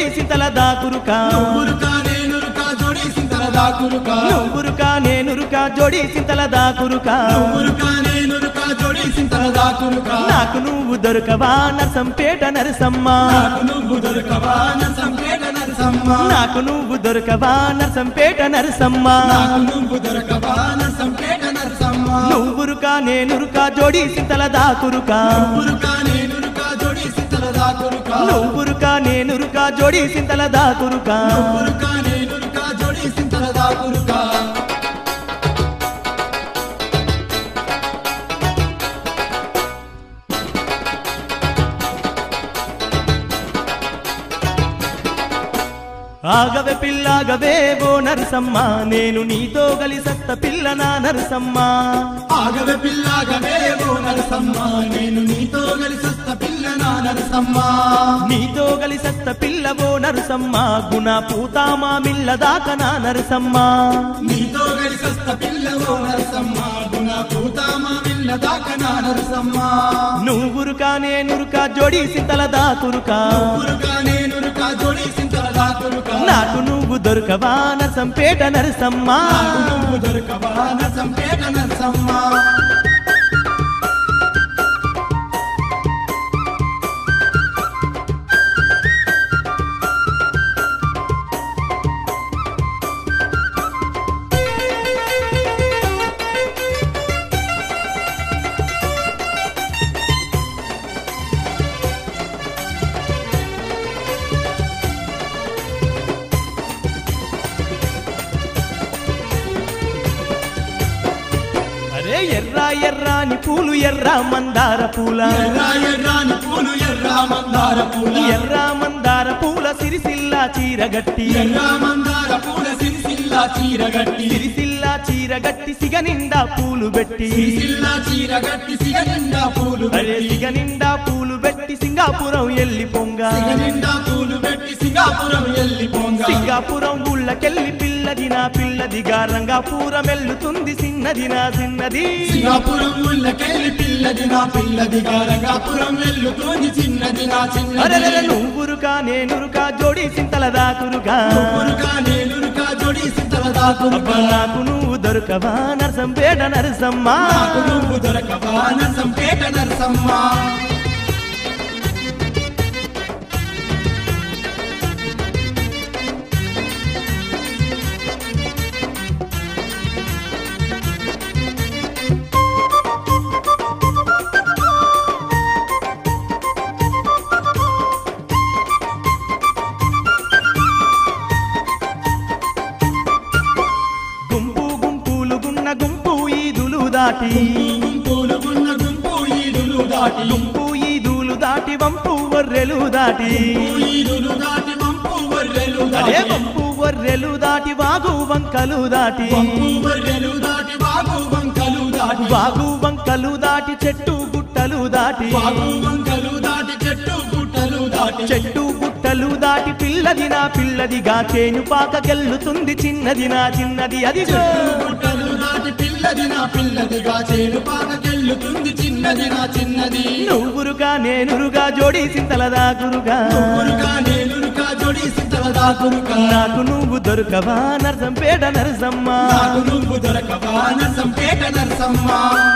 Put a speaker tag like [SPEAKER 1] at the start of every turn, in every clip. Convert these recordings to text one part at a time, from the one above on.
[SPEAKER 1] సింతల దాకురుకా
[SPEAKER 2] నువ్వురుకా నేనురుకా జోడి సింతల దాకురుకా
[SPEAKER 1] నువ్వురుకా నేనురుకా జోడి సింతల దాకురుకా
[SPEAKER 2] నువ్వురుకా నేనురుకా జోడి సింతల దాకురుకా
[SPEAKER 1] నాకు నువ్వు దొరకవా నరసంపేట నరసమ్మ
[SPEAKER 2] నాకు నువ్వు దొరకవా సంపేట నరసమ్మ
[SPEAKER 1] నాకు నువ్వు దొరకవా నరసంపేట నరసమ్మ
[SPEAKER 2] నాకు నువ్వు దొరకవా సంపేట నరసమ్మ
[SPEAKER 1] నువ్వురుకా నేనురుకా జోడి సింతల దాకురుకా
[SPEAKER 2] నువ్వురుకా నేనురుకా జోడి సింతల దాకురుకా
[SPEAKER 1] నువ్వురుకా నేనురుకా జోడి సింతల దాకురుకా
[SPEAKER 2] నువ్వురుకా నేనురుకా జోడి సింతల దాకురుకా
[SPEAKER 1] ఆగవే పిల్లాగవే ఓ నరసమ్మ నేను నీతో గలిసత్త పిల్ల నా నరసమ్మ
[SPEAKER 2] ఆగవే పిల్లాగవే ఓ నరసమ్మ నేను నీతో కలిసొస్త పిల్ల నా నరసమ్మ
[SPEAKER 1] నీతో గలిసత్త పిల్ల ఓ నరసమ్మ గుణ పూతామా మిల్ల దాకా నా నరసమ్మ
[SPEAKER 2] నీతో కలిసొస్త పిల్ల ఓ నరసమ్మ గుణ పూతామా మిల్ల దాకా నా నరసమ్మ
[SPEAKER 1] నువ్వురుకా నేనురుకా జోడి సింతల దాకురుకా
[SPEAKER 2] ఊరుగా నేనురుకా జోడి సింతల దాకురుకా
[SPEAKER 1] నాకు నువ్వు దొరకవా నరసంపేట నరసమ్మ
[SPEAKER 2] నాకు నువ్వు దొరకవా నరసంపేట నరసమ్మ
[SPEAKER 1] అరే ఎర్ర ఎర్రాని పూలు ఎర్ర మందార పూల
[SPEAKER 2] ఎర్ర ఎర్రాని పూలు ఎర్ర మందార పూల
[SPEAKER 1] ఎర్ర మందార పూల సిరిసిల్ల చీరగట్టి
[SPEAKER 2] ఎర్ర మందార పూల సిరిసిల్ల చీరగట్టి
[SPEAKER 1] సిరిసిల్ల చీరగట్టి సిగ నిండా పూలు పెట్టి
[SPEAKER 2] సిరిసిల్ల చీరగట్టి సిగ నిండా పూలు
[SPEAKER 1] అరే
[SPEAKER 2] పెట్టి
[SPEAKER 1] సిగ నిండా పూలు పెట్టి సింగాపురం ఎల్లి పొంగ
[SPEAKER 2] సిగ నిండా పూలు పెట్టి సింగాపురం ఎల్లి పోంగ
[SPEAKER 1] సింగాపురం ఊళ్ళకెళ్ళి పిల్లది నా పిల్లదిగా రంగాపురం ఎల్లుతుంది చిన్నది నా చిన్నది
[SPEAKER 2] సింగాపురం ఊళ్ళకెళ్ళి పిల్లది నా పిల్లది గారంగాపురం వెళ్ళుతోంది చిన్నది నా
[SPEAKER 1] అరే
[SPEAKER 2] చిన్నది
[SPEAKER 1] నువ్వురుకా నేనురుకా జోడి సింతల దాకురుగా
[SPEAKER 2] ఊరుగా నేనురుగా జోడి సింతల
[SPEAKER 1] అబ్బా
[SPEAKER 2] దాకురుగా
[SPEAKER 1] నాకు నువ్వు దొరకవా నరసంపేట నరసమ్మ
[SPEAKER 2] నాకు నువ్వు దొరకవా నరసంపేట నరసమ్మ
[SPEAKER 1] గుంపు గుంపులు గున్న గుంపు ఈదులు దాటి
[SPEAKER 2] గుంపులు గున్న గుంపు ఈదులు దాటి
[SPEAKER 1] గుంపు ఈదులు దాటి వంపు వర్రెలు దాటి
[SPEAKER 2] ఈదులు దాటి వంపు వర్రెలు
[SPEAKER 1] అదే
[SPEAKER 2] దాటి
[SPEAKER 1] వంపు వర్రెలు దాటి వాగు వంకలు దాటి
[SPEAKER 2] వంపు వర్రెలు దాటి బాగు వంకలు దాటి
[SPEAKER 1] వాగు వంకలు దాటి చెట్టు గుట్టలు దాటి
[SPEAKER 2] బాగు వంకలు దాటి చెట్టు గుట్టలు దాటి
[SPEAKER 1] చెట్టు గుట్టలు దాటి పిల్లది నా పిల్లదిగా చేను పాకకెళ్ళుతుంది చిన్నది నా చిన్నది అది
[SPEAKER 2] చెట్టు గుట్టలు దాటి పిల్లది నా పిల్లదిగా చేను పాకకెళ్ళుతుంది చిన్నది నా చిన్నది
[SPEAKER 1] నువ్వురుగా నేనురుగా జోడి సింతల దాకురుగా
[SPEAKER 2] నువ్వురుగా నేనురుగా జోడి సింతల దాకురుగా
[SPEAKER 1] నాకు నువ్వు దొరకవా నరసంపేట నరసమ్మ
[SPEAKER 2] నాకు నువ్వు దొరకవా నరసంపేట నరసమ్మ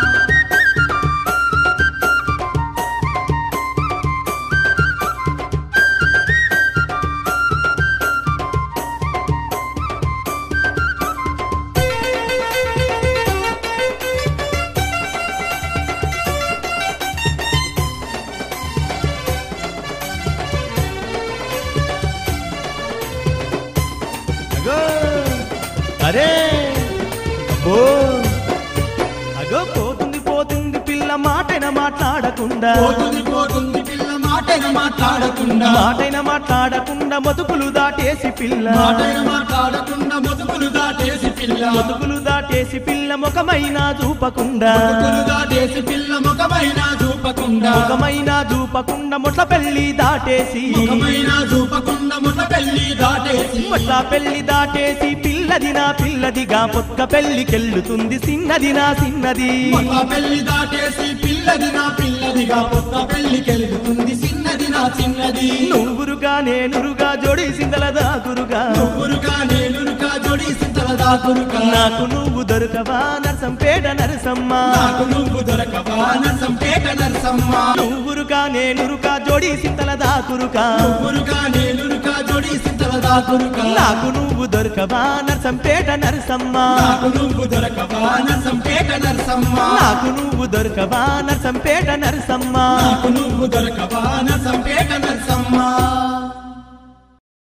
[SPEAKER 1] అగో అరే అబ్బో అగో పోతుంది పోతుంది పిల్ల మాటైన మాట్లాడకుండా
[SPEAKER 2] పోతుంది పోతుంది పిల్ల మాటైన మాట్లాడకుండా
[SPEAKER 1] మాటైన మాట్లాడకుండా మతుకులు దాటేసి పిల్ల
[SPEAKER 2] మాటైన మాట్లాడకుండా ముదుకులు దాటేసి పిల్ల
[SPEAKER 1] మతుకులు దాటేసి పిల్ల ముఖమైన చూపకుండా
[SPEAKER 2] ముదుకులు దాటేసి పిల్ల ముఖమైన చూపకుండా
[SPEAKER 1] ముఖమైన చూపకుండా ముట్ల పెళ్లి దాటేసి
[SPEAKER 2] ముఖమైన చూపకుండా ముఖ పెళ్లి దాటేసి
[SPEAKER 1] ముట్ల పెళ్లి దాటేసి పిల్లది నా పిల్లదిగా పొక్క పెళ్లికెళ్ళుతుంది చిన్నది నా చిన్నది
[SPEAKER 2] ముఖ పెళ్లి దాటేసి పిల్లది నా పిల్లది చిన్నదిగా కొత్త పెళ్లికెలుగుతుంది చిన్నది నా చిన్నది
[SPEAKER 1] నువ్వురుగా నేనురుగా జోడి సిందల దాకురుగా
[SPEAKER 2] నువ్వురుగా నేనురుగా జోడి సింతల దాకురుగా
[SPEAKER 1] నాకు నువ్వు దొరకవా నరసంపేట నరసమ్మ
[SPEAKER 2] నాకు నువ్వు దొరకవా నరసంపేట నరసమ్మ
[SPEAKER 1] నువ్వురుగా నేనురుగా జోడి సింతల దాకురుగా
[SPEAKER 2] నువ్వురుగా నేనురుగా జోడి సింతల దాకురుగా
[SPEAKER 1] నాకు నువ్వు దొరకవా నరసంపేట నరసమ్మ
[SPEAKER 2] నాకు నువ్వు దొరకవా నరసంపేట నరసమ్మ
[SPEAKER 1] నాకు నువ్వు దొరకవా నరసంపేట నరసమ్మ
[SPEAKER 2] నాకు నువ్వు దొరకవా నరసంపేట నరసమ్మ